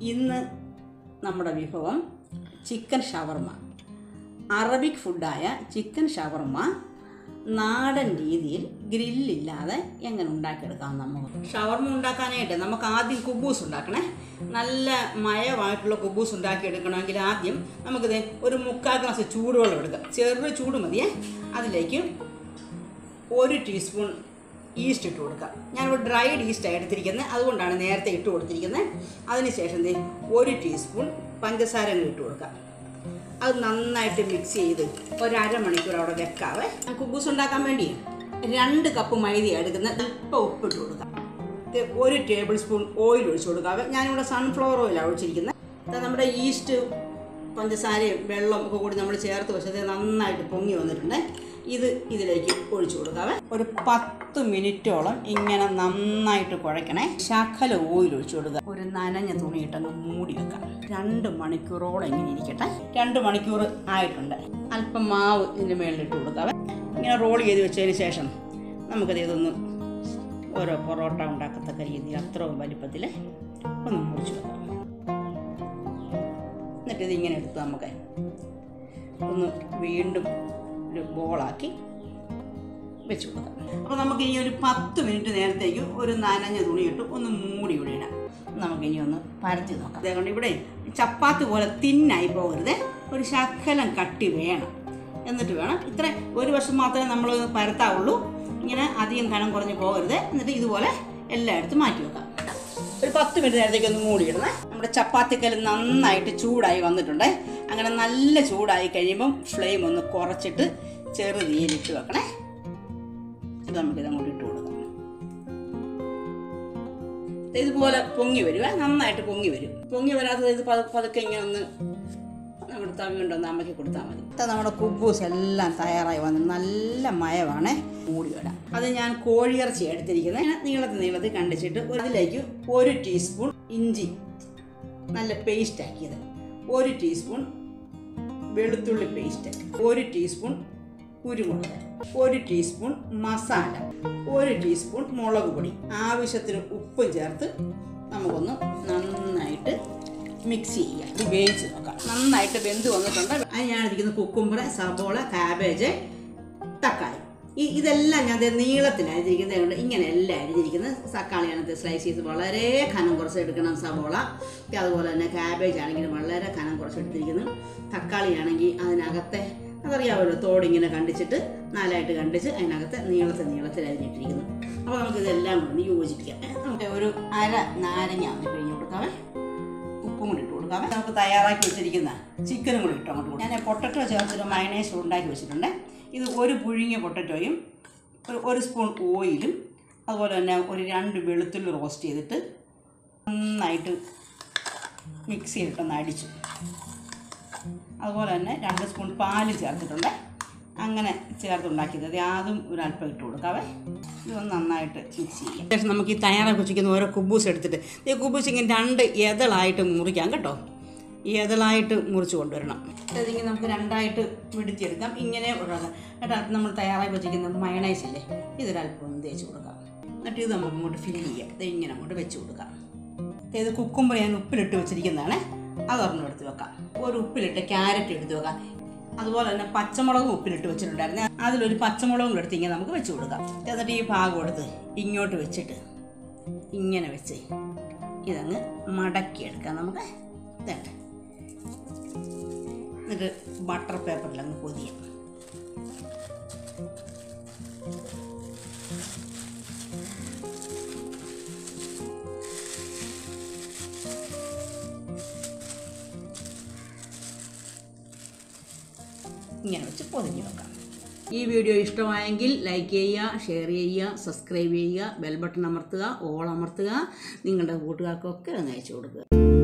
ഇന്ന് നമ്മുടെ വിഭവം ചിക്കൻ ഷവർമ അറബിക് ഫുഡായ ചിക്കൻ ഷവർമ നാടൻ രീതിയിൽ ഗ്രില്ലില്ലാതെ എങ്ങനെ ഉണ്ടാക്കിയെടുക്കാം നമുക്ക് ഷവർമ ഉണ്ടാക്കാനായിട്ട് നമുക്ക് ആദ്യം കുബൂസ് ഉണ്ടാക്കണേ നല്ല മയമായിട്ടുള്ള കുബൂസ് ഉണ്ടാക്കിയെടുക്കണമെങ്കിൽ ആദ്യം നമുക്കിത് ഒരു മുക്കാൽ ഗ്ലാസ് ചൂടുവെള്ളം എടുക്കാം ചെറു ചൂട് മതിയേ അതിലേക്ക് ഒരു ടീസ്പൂൺ ഈസ്റ്റ് ഇട്ട് കൊടുക്കാം ഞാനിവിടെ ഡ്രൈഡ് ഈസ്റ്റാണ് എടുത്തിരിക്കുന്നത് അതുകൊണ്ടാണ് നേരത്തെ ഇട്ട് കൊടുത്തിരിക്കുന്നത് അതിനുശേഷം ദേ ഒരു ടീസ്പൂൺ പഞ്ചസാര അങ്ങ് ഇട്ട് കൊടുക്കാം അത് നന്നായിട്ട് മിക്സ് ചെയ്ത് ഒരു അരമണിക്കൂർ അവിടെ വെക്കാവേ കുബൂസ് ഉണ്ടാക്കാൻ വേണ്ടി രണ്ട് കപ്പ് മൈദ എടുക്കുന്നത് അല്പം ഉപ്പിട്ട് കൊടുക്കാം ദേ ഒരു ടേബിൾ സ്പൂൺ ഓയിൽ ഒഴിച്ച് കൊടുക്കാവേ ഞാനിവിടെ സൺഫ്ലവർ ഓയിലാണ് ഒഴിച്ചിരിക്കുന്നത് ഇത് നമ്മുടെ ഈസ്റ്റ് പഞ്ചസാരയും വെള്ളം ഒക്കെ കൂടി നമ്മൾ ചേർത്ത് വെച്ചത് നന്നായിട്ട് പൊങ്ങി വന്നിട്ടുണ്ട് ഇത് ഇതിലേക്ക് ഒഴിച്ചു കൊടുക്കാവേ ഒരു പത്ത് മിനിറ്റോളം ഇങ്ങനെ നന്നായിട്ട് കുഴക്കണേ ശകല ഓയിൽ ഒഴിച്ചു കൊടുക്കുക ഒരു നനഞ്ഞ തുണിയിട്ടങ്ങ് മൂടി വെക്കാം രണ്ട് മണിക്കൂറോളം ഇങ്ങനെ ഇരിക്കട്ടെ രണ്ട് മണിക്കൂർ ആയിട്ടുണ്ട് അല്പം മാവ് ഇതിൻ്റെ മേളിലിട്ട് കൊടുക്കാവേ ഇങ്ങനെ റോൾ ചെയ്ത് വെച്ചതിന് ശേഷം നമുക്കത് ഇതൊന്ന് ഓരോ പൊറോട്ട ഉണ്ടാക്കത്തക്ക രീതിയിൽ അത്രയും വലിപ്പത്തിൽ ഒന്ന് മുറിച്ച് വെക്കാം എന്നിട്ട് ഇതിങ്ങനെ എടുത്ത് നമുക്ക് ഒന്ന് വീണ്ടും ഒരു ബോളാക്കി വെച്ച് കൊടുക്കാം അപ്പോൾ നമുക്ക് ഇനി ഒരു പത്ത് മിനിറ്റ് നേരത്തേക്ക് ഒരു നനഞ്ഞ തുണിയിട്ട് ഒന്ന് മൂടി ഇവിടെ ഇടാം നമുക്ക് ഇനി ഒന്ന് പരത്തി നോക്കാം അതുകൊണ്ട് ഇവിടെ ചപ്പാത്തി പോലെ തിന്നായി പോകരുത് ഒരു ശകലം കട്ടി വേണം എന്നിട്ട് വേണം ഇത്ര ഒരു വർഷം മാത്രമേ നമ്മൾ പരത്താവുള്ളൂ ഇങ്ങനെ അധികം കനം കുറഞ്ഞ് പോകരുത് എന്നിട്ട് ഇതുപോലെ എല്ലായിടത്തും മാറ്റി വെക്കാം ഒരു പത്ത് മിനിറ്റ് നേരത്തേക്ക് ഒന്ന് മൂടിയിടണേ നമ്മുടെ ചപ്പാത്തിക്കല്ല് നന്നായിട്ട് ചൂടായി വന്നിട്ടുണ്ട് അങ്ങനെ നല്ല ചൂടായി കഴിയുമ്പം ഫ്ലെയിം ഒന്ന് കുറച്ചിട്ട് ചെറുതീരിട്ട് വെക്കണേ ഇത് നമുക്കിത് അങ്ങോട്ട് ഇട്ട് കൊടുക്കാം ദേ ഇതുപോലെ പൊങ്ങി വരുവേ നന്നായിട്ട് പൊങ്ങി വരും പൊങ്ങി വരാത്തത് ഇത് പതു പതുക്കെ ഇങ്ങനെ ഒന്ന് നമ്മുടെ തവി കൊണ്ടൊന്ന് അമ്മയ്ക്ക് കൊടുത്താൽ മതി ഇപ്പം നമ്മുടെ കുബൂസ് എല്ലാം തയ്യാറായി വന്നു നല്ല മയമാണ് മൂടി വിടാം അത് ഞാൻ കോഴിയിറച്ചി എടുത്തിരിക്കുന്നത് നീളത്തിൽ നീളത്തിൽ കണ്ടിച്ചിട്ട് അതിലേക്ക് ഒരു ടീസ്പൂൺ ഇഞ്ചി നല്ല പേസ്റ്റ് ആക്കിയത് ഒരു ടീസ്പൂൺ വെളുത്തുള്ളി പേസ്റ്റ് ഒരു ടീസ്പൂൺ കുരുമുളക് ഒരു ടീസ്പൂൺ മസാല ഒരു ടീസ്പൂൺ മുളക് പൊടി ആവശ്യത്തിന് ഉപ്പും ചേർത്ത് നമുക്കൊന്ന് നന്നായിട്ട് മിക്സ് ചെയ്യാം ഇത് വേവിച്ച് നോക്കാം നന്നായിട്ട് വെന്ത് വന്നിട്ടുണ്ട് അത് ഞാൻ എടുക്കുന്ന കുക്കുമ്പർ സബോള കാബേജ് തക്കാളി ഈ ഇതെല്ലാം ഞാൻ ദേ നീളത്തിലാണ് അരിഞ്ഞിരിക്കുന്നത് കൊണ്ട് ഇങ്ങനെ എല്ലാം അരിഞ്ഞിരിക്കുന്നത് തക്കാളി അതിനകത്ത് സ്ലൈസ് ചെയ്ത് വളരെ കനം കുറച്ച് എടുക്കണം സബോള അതുപോലെ തന്നെ കാബേജ് ആണെങ്കിൽ വളരെ കനം കുറച്ച് എടുത്തിരിക്കുന്നു തക്കാളി ആണെങ്കിൽ അതിനകത്തെ അതറിയാമല്ലോ തോടിങ്ങനെ കണ്ടിച്ചിട്ട് നാലായിട്ട് കണ്ടിച്ച് അതിനകത്ത് നീളത്തിൽ നീളത്തിൽ അരിഞ്ഞിട്ടിരിക്കുന്നു അപ്പോൾ നമുക്കിതെല്ലാം കൂടി ഒന്ന് യോജിപ്പിക്കാം ഏ, നമുക്ക് ഒരു അര നാരങ്ങ ഒന്ന് പിഴിഞ്ഞ് കൊടുക്കാവേ ഉപ്പും കൂടി ഇട്ട് കൊടുക്കാവേ നമുക്ക് തയ്യാറാക്കി വെച്ചിരിക്കുന്ന ചിക്കനും കൂടി ഇട്ട് അങ്ങോട്ട് കൊടുക്കാം ഞാൻ പൊട്ടറ്റോ ചേർത്തൊരു മയണൈസ് ഉണ്ടാക്കി വെച്ചിട്ടുണ്ട് ഇത് ഒരു പുഴുങ്ങിയ പൊട്ടറ്റോയും ഒരു ഒരു സ്പൂൺ ഓയിലും അതുപോലെ തന്നെ ഒരു രണ്ട് വെളുത്തുള്ളി റോസ്റ്റ് ചെയ്തിട്ട് നന്നായിട്ട് മിക്സിയിലിട്ടൊന്ന് അടിച്ചു അതുപോലെ തന്നെ രണ്ട് സ്പൂൺ പാല് ചേർത്തിട്ടുണ്ട് അങ്ങനെ ചേർത്തുണ്ടാക്കിയത് അത് അതും ഒരു അല്പം ഇട്ട് കൊടുക്കാവേ ഇതൊന്ന് നന്നായിട്ട് മിക്സ് ചെയ്യാം ശേഷം നമുക്ക് ഈ തയ്യാറാക്കി വെച്ചിരിക്കുന്ന ഓരോ കുബൂസ് എടുത്തിട്ട് ഈ കുബൂസ് ഇങ്ങനെ രണ്ട് എതളായിട്ട് മുറിക്കാം കേട്ടോ ഈ എതളായിട്ട് മുറിച്ച് കൊണ്ടുവരണം അതിങ്ങനെ നമുക്ക് രണ്ടായിട്ട് പിടിച്ചെടുക്കാം ഇങ്ങനെ ഉള്ളത് എന്നിട്ട് അത് നമ്മൾ തയ്യാറാക്കി വെച്ചിരിക്കുന്ന മയണൈസ് ഇല്ലേ ഇതൊരല്പം ഒന്ന് തേച്ച് കൊടുക്കാം എന്നിട്ട് ഇത് നമുക്ക് ഇങ്ങോട്ട് ഫില്ല് ചെയ്യാം ഇത് ഇങ്ങനെ അങ്ങോട്ട് വെച്ച് കൊടുക്കാം ഇത് കുക്കുമ്പർ ഞാൻ ഉപ്പിലിട്ട് വെച്ചിരിക്കുന്നതാണ് അതൊരെണ്ണം എടുത്ത് വെക്കാം ഒരു ഉപ്പിലിട്ട് ക്യാരറ്റ് എടുത്ത് വെക്കാം അതുപോലെ തന്നെ പച്ചമുളകും ഉപ്പിലിട്ട് വെച്ചിട്ടുണ്ടായിരുന്നു അതിലൊരു പച്ചമുളകും കൂടെ എടുത്ത് ഇങ്ങനെ നമുക്ക് വെച്ച് കൊടുക്കാം എന്നിട്ട് ഈ ഭാഗം എടുത്ത് ഇങ്ങോട്ട് വെച്ചിട്ട് ഇങ്ങനെ വെച്ച് ഇതങ്ങ് മടക്കിയെടുക്കാം നമുക്ക് ഇതട്ടെ എന്നിട്ട് ബട്ടർ പേപ്പറിൽ അങ്ങ് പൊതിയാം ഇങ്ങനെ വെച്ച് പൊതിഞ്ഞ് വെക്കാം ഈ വീഡിയോ ഇഷ്ടമായെങ്കിൽ ലൈക്ക് ചെയ്യുക ഷെയർ ചെയ്യുക സബ്സ്ക്രൈബ് ചെയ്യുക ബെൽ ബട്ടൺ അമർത്തുക ഓൾ അമർത്തുക നിങ്ങളുടെ കൂട്ടുകാർക്കൊക്കെ ഒന്ന് അയച്ചു കൊടുക്കുക